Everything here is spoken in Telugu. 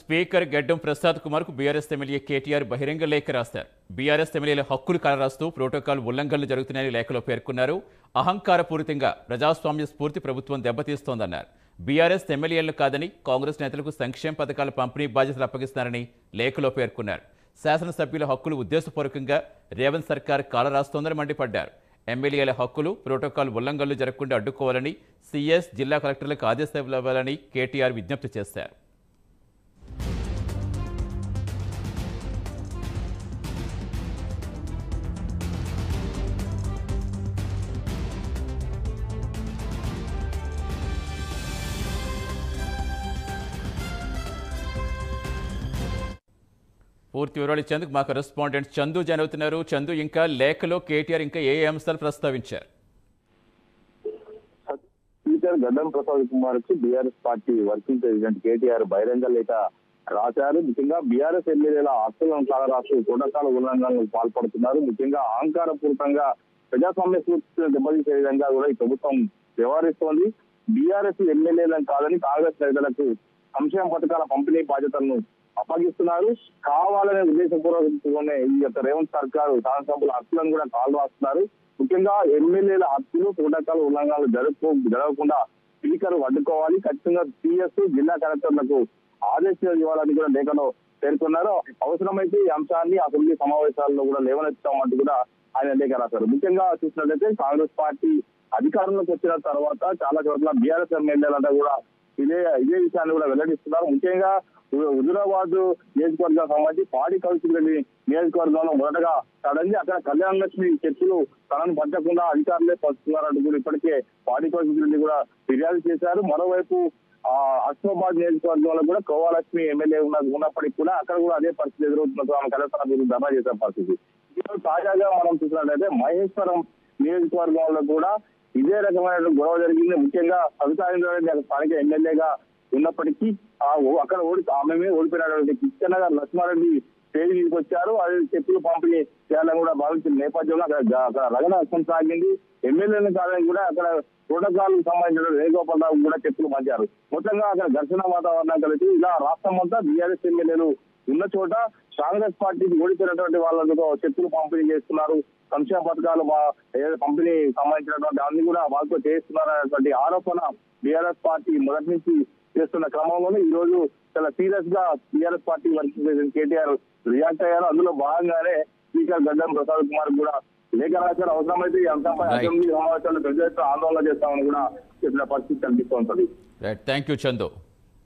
స్పీకర్ గడ్డం ప్రసాద్ కుమార్ కు బీఆర్ఎస్ ఎమ్మెల్యే కేటీఆర్ బహిరంగ లేఖ రాశారు బీఆర్ఎస్ ఎమ్మెల్యేల హక్కులు కలరాస్తూ ప్రోటోకాల్ ఉల్లంఘనలు జరుగుతున్నాయని లేఖలో పేర్కొన్నారు అహంకారపూరితంగా ప్రజాస్వామ్య స్ఫూర్తి ప్రభుత్వం దెబ్బతీస్తోందన్నారు బీఆర్ఎస్ ఎమ్మెల్యేలను కాదని కాంగ్రెస్ నేతలకు సంక్షేమ పథకాల పంపిణీ బాధ్యతలు అప్పగిస్తారని లేఖలో పేర్కొన్నారు శాసనసభ్యుల హక్కులు ఉద్దేశపూర్వకంగా రేవంత్ సర్కార్ కాలరాస్తోందని మండిపడ్డారు ఎమ్మెల్యేల హక్కులు ప్రోటోకాల్ ఉల్లంఘనలు జరగకుండా అడ్డుకోవాలని సీఎస్ జిల్లా కలెక్టర్లకు ఆదేశాలు ఇవ్వాలని కేటీఆర్ విజ్ఞప్తి చేశారు పూర్తి వివరాలు ఇచ్చేందుకు మా కరెస్పాండెంట్ చందు జాయిన్ అవుతున్నారు చందు ఇంకా లేఖలో కేటీఆర్ ఇంకా ఏ ఏ అంశాలు ప్రస్తావించారు స్పీకర్ గడ్డం ప్రసాద్ కుమార్ కు BRS party working president KTR బహిరంగ లేఖ రాశారు ముఖ్యంగా బీఆర్ఎస్ ఎమ్మెల్యేల ఆస్తులను కాలరాస్తూ ప్రోటోకాల ఉల్లంఘనలకు పాల్పడుతున్నారు ముఖ్యంగా అహంకారపూరితంగా ప్రజాస్వామ్య స్ఫూర్తిని దెబ్బతీసే విధంగా కూడా ఈ ప్రభుత్వం వ్యవహరిస్తోంది బీఆర్ఎస్ ఎమ్మెల్యేలను కాదని కాంగ్రెస్ నేతలకు సంక్షేమ పథకాల పంపిణీ బాధ్యతలను అప్పగిస్తున్నారు కావాలనే ఉద్దేశపూర్వకంగానే ఈ యొక్క రేవంత్ సర్కారు శాసనసభ్యుల హక్కులను కూడా కాలు రాస్తున్నారు ముఖ్యంగా ఎమ్మెల్యేల హక్కులు ప్రోటోకాల్ ఉల్లంఘనలు జరుపు జరగకుండా స్పీకర్ అడ్డుకోవాలి ఖచ్చితంగా సిఎస్ జిల్లా కలెక్టర్లకు ఆదేశాలు ఇవ్వాలని కూడా లేఖలో పేర్కొన్నారు అవసరమైతే ఈ అంశాన్ని అసెంబ్లీ సమావేశాల్లో కూడా లేవనెత్తామంటూ కూడా ఆయన లేఖ రాశారు ముఖ్యంగా చూసినట్లయితే కాంగ్రెస్ పార్టీ అధికారంలోకి వచ్చిన తర్వాత చాలా చోట్ల బీఆర్ఎస్ ఎమ్మెల్యేలంతా కూడా ఇదే ఇదే విషయాన్ని కూడా వెల్లడిస్తున్నారు ముఖ్యంగా హు- హుజురాబాద్ నియోజకవర్గానికి సంబంధించి పాడి కౌన్సిల్ నియోజకవర్గంలో మొదటగా సడన్లీ అక్కడ కళ్యాణ లక్ష్మి చర్చలు తనను పట్టకుండా అధికారులే పంచుతున్నారంటూ కూడా ఇప్పటికే పాడి కౌన్సిల్ కూడా ఫిర్యాదు చేశారు మరోవైపు ఆ అస్మాబాద్ నియోజకవర్గంలో కూడా కోవాలక్ష్మి ఎమ్మెల్యే ఉన్న ఉన్నప్పటికీ కూడా అక్కడ కూడా అదే పరిస్థితి ఎదురవుతున్నట్టు ఆమె కలెక్టర్ ఆఫీసు ధర్నా చేసే పరిస్థితి ఈరోజు తాజాగా మనం చూసినట్లయితే మహేశ్వరం నియోజకవర్గంలో కూడా ఇదే రకమైన గొడవ జరిగింది ముఖ్యంగా సవితాయింద్రారెడ్డి అక్కడ స్థానిక ఎమ్మెల్యేగా ఉన్నప్పటికీ ఆ ఓ- అక్కడ ఓడి ఆమె మీద ఓడిపోయినటువంటి కిష్టనగర్ లక్ష్మారెడ్డి స్టేజ్ మీదకి వచ్చారు అది చెప్పులు పంపిణీ చేయాలని కూడా భావించిన నేపథ్యంలో అక్కడ జ- అక్కడ రగడ కొనసాగింది ఎమ్మెల్యేలను కాదని కూడా అక్కడ ప్రోటోకాల్ సంబంధించిన వేణుగోపాల్ రావు కూడా చెప్పులు పంచారు మొత్తంగా అక్కడ ఘర్షణ వాతావరణం కలిసి ఇలా రాష్ట్రం అంతా బీఆర్ఎస్ ఎమ్మెల్యేలు ఉన్న చోట కాంగ్రెస్ పార్టీకి ఓడిపోయినటువంటి వాళ్ళతో చెప్పులు పంపిణీ చేస్తున్నారు సంక్షేమ పథకాలు మా- ఏదైతే పంపిణీ సంబంధించినటువంటి అన్ని కూడా వాళ్ళతో చేస్తున్నారు అనేటువంటి ఆరోపణ బీఆర్ఎస్ పార్టీ మొదటి నుంచి చేస్తున్న క్రమంలోనే ఈ రోజు చాలా సీరియస్ గా BRS party working president KTR react అయ్యారు అందులో భాగంగానే స్పీకర్ గడ్డం ప్రసాద్ కుమార్ కూడా లేఖ రాశారు అవసరమైతే ఈ అంశంపై Right. అసెంబ్లీ సమావేశాల్లో పెద్ద ఎత్తున ఆందోళన చేస్తామని కూడా చెప్పిన పరిస్థితి కనిపిస్తూ ఉంటుంది రైట్ థ్యాంక్ యూ చందు